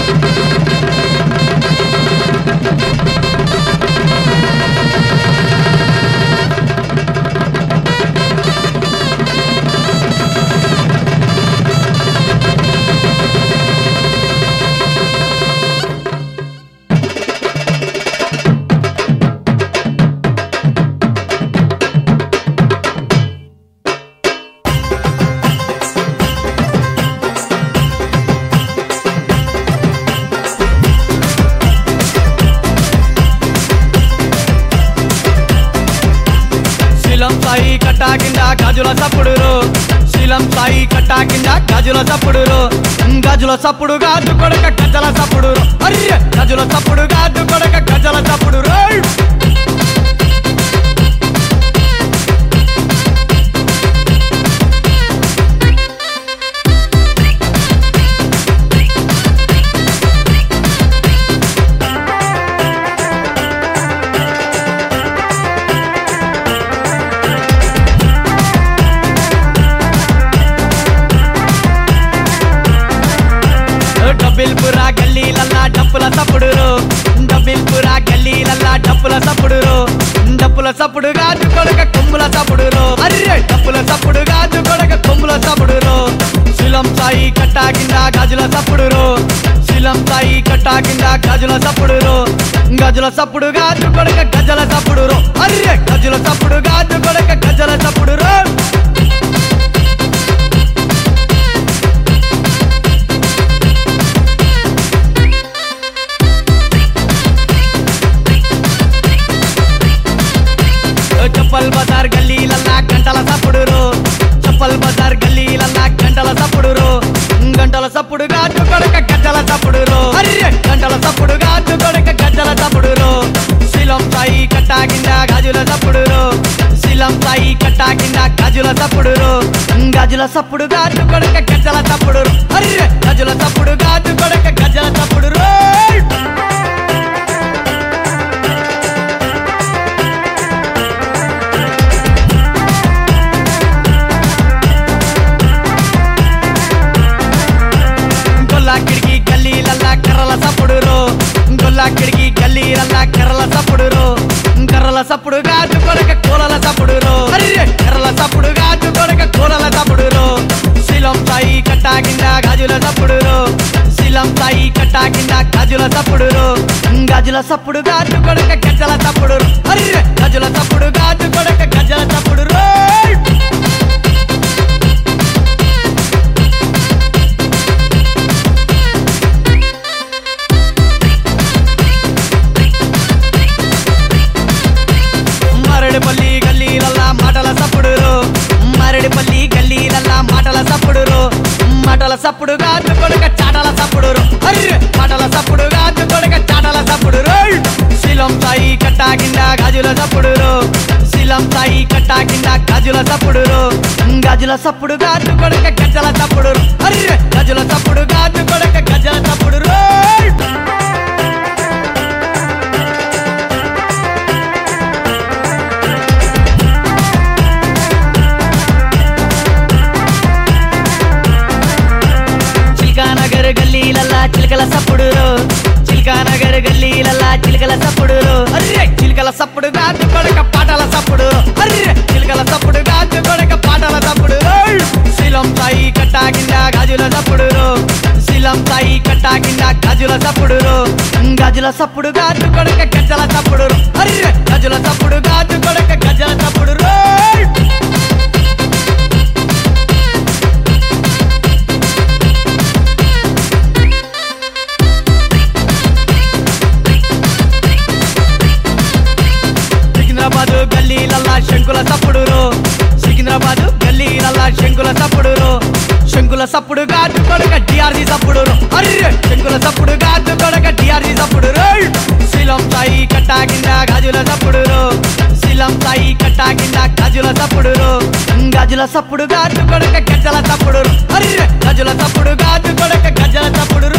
శీలం సాయి కట్టా కింద గాజుల సప్పుడురు శీలం సాయి కట్టా కింద గాజుల సప్పుడురు గాజుల సప్పుడు గాజు కొడక గజల సప్పుడు అర్రె గజుల సప్పుడు గాజు కొడక గజల సప్పుడు రేయ్! డబ్బిల్పురా గల్లీలల్లా డప్పుల సప్పుడురు డబ్బిల్పురా గల్లీలల్లా డప్పుల సప్పుడురు డప్పుల సప్పుడు గాజు కొడక కొమ్ముల సప్పుడురు అర్రె డప్పుల సప్పుడు గాజు కొడక కొమ్ముల సప్పుడురు శిలం సాయి కట్టా కింద గాజుల సప్పుడురు శిలం సాయి కట్టా కింద గాజుల సప్పుడురు గజుల సప్పుడు గాజు కొడక గజల సప్పుడురు అర్రె గజుల సప్పుడు గాజు కొడక గజల సప్పుడురు చప్పల్ బజార్ గల్లీలల్లా గంటల సప్పుడురు చప్పల్ బజార్ గల్లీలల్లా గంటల సప్పుడురు గంటల సప్పుడు గాజు కొడక గజ్జల సప్పుడురు అర్రె గంటల సప్పుడు గాజు కొడక గజ్జల సప్పుడురు శిలం సాయి కట్టా కింద గాజుల సప్పుడురు శిలం సాయి కట్టా కింద గాజుల సప్పుడురు గాజుల సప్పుడు గాజు కొడక గజ్జల సప్పుడురు అర్రె గజుల సప్పుడు గాజు కొడక గజ్జల సప్పుడురు గొల్లా కిడికి గల్లీలల్లా కర్రల సప్పుడురు గొల్లా కిడికి గల్లీలల్లా కర్రల సప్పుడురు కర్రల సప్పుడు గాజు కొడక కూలల సప్పుడురు అర్రె కర్రల సప్పుడు గాజు కొడక కూలల సప్పుడురు శిలం సాయి కట్టా కింద గాజుల సప్పుడురు శిలం సాయి కట్టా కింద గాజుల సప్పుడురు గాజుల సప్పుడు గాజు కొడక గజ్జల సప్పుడురు అర్రె గజుల సప్పుడు గాజు కొడక గజ్జల సప్పుడురు మరడిపల్లి గల్లీలల్లా మాటల సప్పుడురు మరడిపల్లి గల్లీలల్లా మాటల సప్పుడురు మాటల సప్పుడు గాజు కొడక చాటల సప్పుడురు అర్రె మాటల సప్పుడు గాజు కొడక చాటల సప్పుడురు శిలం సాయి కట్టా కింద గాజుల సప్పుడురు శిలం సాయి కట్టా కింద గాజుల సప్పుడురు గాజుల సప్పుడు గాజు కొడక గజ్జల సప్పుడురు అర్రె గజుల సప్పుడు గాజు కొడక గజ్జల సప్పుడురు చిల్కానగర్ గల్లీలల్లా చిలకల సప్పుడురు చిల్కానగర్ గల్లీలల్లా చిలకల సప్పుడురు అర్రె చిలకల సప్పుడు గాజు కొడక పాటల సప్పుడు అర్రె చిలకల సప్పుడు గాజు కొడక పాటల సప్పుడు శిలం సాయి కట్టా కింద గాజుల సప్పుడురు శిలం సాయి కట్టా కింద గాజుల సప్పుడురు గాజుల సప్పుడు గాజు కొడక గజ్జల సప్పుడు అర్రె గజుల సప్పుడు గాజు కొడక గజ్జల సప్పుడు సికింద్రాబాద్ గల్లీలల్లా శంకుల సప్పుడురు సికింద్రాబాద్ గల్లీలల్లా శంకుల సప్పుడురు శంకుల సప్పుడు గాజు కొడక డిఆర్జీ సప్పుడురు అర్రె శంకుల సప్పుడు గాజు కొడక డిఆర్జీ సప్పుడురు శిలం సాయి కట్టా కింద గాజుల సప్పుడురు శిలం సాయి కట్టా కింద గాజుల సప్పుడురు గాజుల సప్పుడు గాజు కొడక గజ్జల సప్పుడురు అర్రె గజుల సప్పుడు గాజు కొడక గజ్జల సప్పుడురు